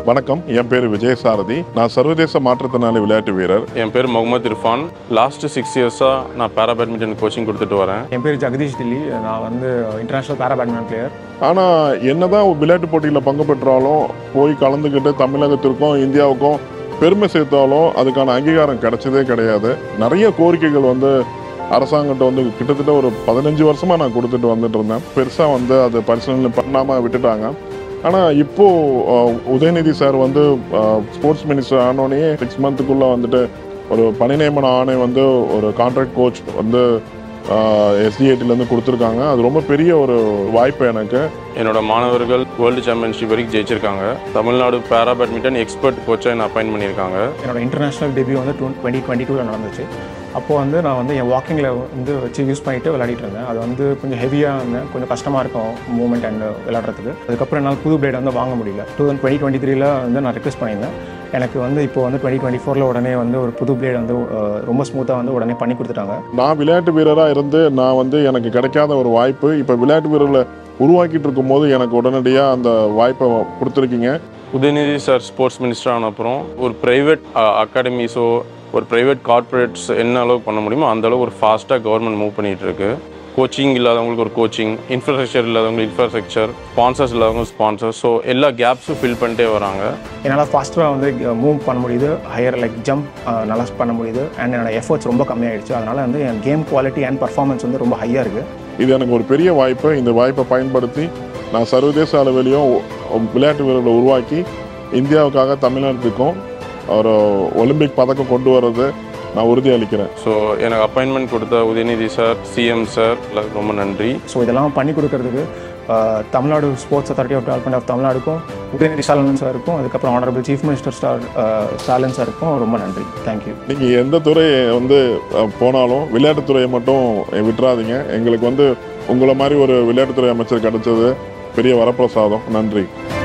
வணக்கம் என் பேர் விஜயசாரதி நான் சர்வதேச மாற்றுத்திறனாளி விளையாட்டு வீரர் என் பேர் முகமது இர்ஃபான் லாஸ்ட் சிக்ஸ் இயர்ஸாக நான் பேரா பேட்மிண்டன் கோச்சிங் கொடுத்துட்டு வரேன் என் பேர் ஜெகதீஷ் தில்லி நான் வந்து இன்டர்நேஷ்னல் பேரா பேட்மிண்டன் பிளேயர் ஆனால் என்னதான் விளையாட்டு போட்டியில் பங்கு பெற்றாலும் போய் கலந்துக்கிட்டு தமிழகத்திற்கும் இந்தியாவுக்கும் பெருமை சேர்த்தாலும் அதுக்கான அங்கீகாரம் கிடைச்சதே கிடையாது நிறைய கோரிக்கைகள் வந்து அரசாங்கத்தை வந்து கிட்டத்தட்ட ஒரு பதினஞ்சு வருஷமா நான் கொடுத்துட்டு வந்துட்டு இருந்தேன் பெருசாக வந்து அது பரிசீலனை பண்ணாமல் விட்டுட்டாங்க ஆனால் இப்போ அஹ், உதயநிதி சார் வந்து ஸ்போர்ட்ஸ் மினிஸ்டர் ஆனோடனே சிக்ஸ் மந்த்துக்குள்ளே வந்துட்டு ஒரு பணி நியமன ஆணை வந்து ஒரு கான்ட்ராக்ட் கோச் வந்து எஸ்டிஐடிலேருந்து கொடுத்துருக்காங்க அது ரொம்ப பெரிய ஒரு வாய்ப்பு எனக்கு என்னோட மாணவர்கள் வேர்ல்டு சாம்பியன்ஷிப் வரைக்கும் ஜெயிச்சிருக்காங்க தமிழ்நாடு பேரா பேட்மிண்டன் எக்ஸ்பர்ட் கோச்சாக என்ன அப்பாயின் பண்ணியிருக்காங்க என்னோட இன்டர்நேஷ்னல் டெபியூ வந்து டூ டுவெண்ட்டி டுவெண்ட்டி டூவில் நடந்துச்சு அப்போது வந்து நான் வந்து என் வாக்கிங்கில் வந்து வச்சு யூஸ் பண்ணிட்டு விளையாடிட்டு இருந்தேன் அது வந்து கொஞ்சம் ஹெவியாக இருந்தேன் கொஞ்சம் கஷ்டமாக இருக்கும் மூவ்மெண்ட் அண்ட் விளையாடுறதுக்கு அதுக்கப்புறம் என்னால் புது பிளேட் வந்து வாங்க முடியல டூ தௌசண்ட் டுவெண்ட்டி டுவெண்ட்டி த்ரீல வந்து நான் ரிக்வெஸ்ட் பண்ணியிருந்தேன் எனக்கு வந்து இப்போ வந்து டுவெண்ட்டி டுவெண்ட்டி ஃபோரில் உடனே வந்து ஒரு புது பிளேட் வந்து அஹ், ரொம்ப ஸ்மூத்தாக வந்து உடனே பண்ணி கொடுத்துட்டாங்க நான் விளையாட்டு வீரராக இருந்து நான் வந்து எனக்கு கிடைக்காத ஒரு வாய்ப்பு இப்போ விளையாட்டு வீரர்களை உருவாக்கிட்டு இருக்கும்போது எனக்கு உடனடியாக அந்த வாய்ப்பை கொடுத்துருக்கீங்க உதயநிதி சார் ஸ்போர்ட்ஸ் மினிஸ்டர் ஆன அப்புறம் ஒரு ப்ரைவேட் அகாடமிஸோ ஒரு ப்ரைவேட் கார்ப்பரேட்ஸ் என்ன அளவுக்கு பண்ண முடியுமோ அந்த அளவுக்கு ஒரு ஃபாஸ்ட்டாக கவர்மெண்ட் மூவ் பண்ணிட்டு இருக்கு கோச்சிங் இல்லாதவங்களுக்கு ஒரு கோச்சிங் இன்ஃப்ராஸ்ட்ரக்சர் இல்லாதவங்களுக்கு இன்ஃப்ராஸ்ட்ரக்சர் ஸ்பான்சர்ஸ் இல்லாதவங்க ஸ்பான்சர் ஸோ எல்லா கேப்ஸும் ஃபில் பண்ணிட்டே வராங்க என்னால் ஃபாஸ்ட்டாக வந்து மூவ் பண்ண முடியுது ஹையர் லைக் ஜம்ப் நல்லா பண்ண முடியுது அண்ட் என்னோட எஃபர்ட்ஸ் ரொம்ப கம்மியாயிடுச்சு அதனால் வந்து என் கேம் குவாலிட்டி அண்ட் பர்ஃபார்மன்ஸ் வந்து ரொம்ப ஹையாக இருக்குது இது எனக்கு ஒரு பெரிய வாய்ப்பு இந்த வாய்ப்பை பயன்படுத்தி நான் சர்வதேச அளவிலையும் ஒ- விளையாட்டு வீரர்களை உருவாக்கி இந்தியாவுக்காக தமிழ்நாட்டுக்கும் ஒரு ஒலிம்பிக் பதக்கம் கொண்டு வர்றது நான் உறுதி அளிக்கிறேன் ஸோ எனக்கு அப்பாயின்மெண்ட் கொடுத்த உதயநிதி சார் சிஎம் சார் எல்லாருக்கும் ரொம்ப நன்றி ஸோ இதெல்லாம் பண்ணி கொடுக்கறதுக்கு ஆஹ், Tamil Nadu sports authority of development of தமிழ்நாடுக்கும் உதயநிதி ஸ்டாலின் சாருக்கும் அதுக்கப்புறம் honourable chief minister star Stalin சாருக்கும் ரொம்ப நன்றி தேங்க்யூ நீங்கள் எந்த துறை வந்து அஹ், போனாலும் விளையாட்டுத்துறையை மட்டும் விட்டுறாதீங்க எங்களுக்கு வந்து உங்களை மாதிரி ஒரு விளையாட்டுத்துறை அமைச்சர் கிடைச்சது பெரிய வரப்பிரசாதம் நன்றி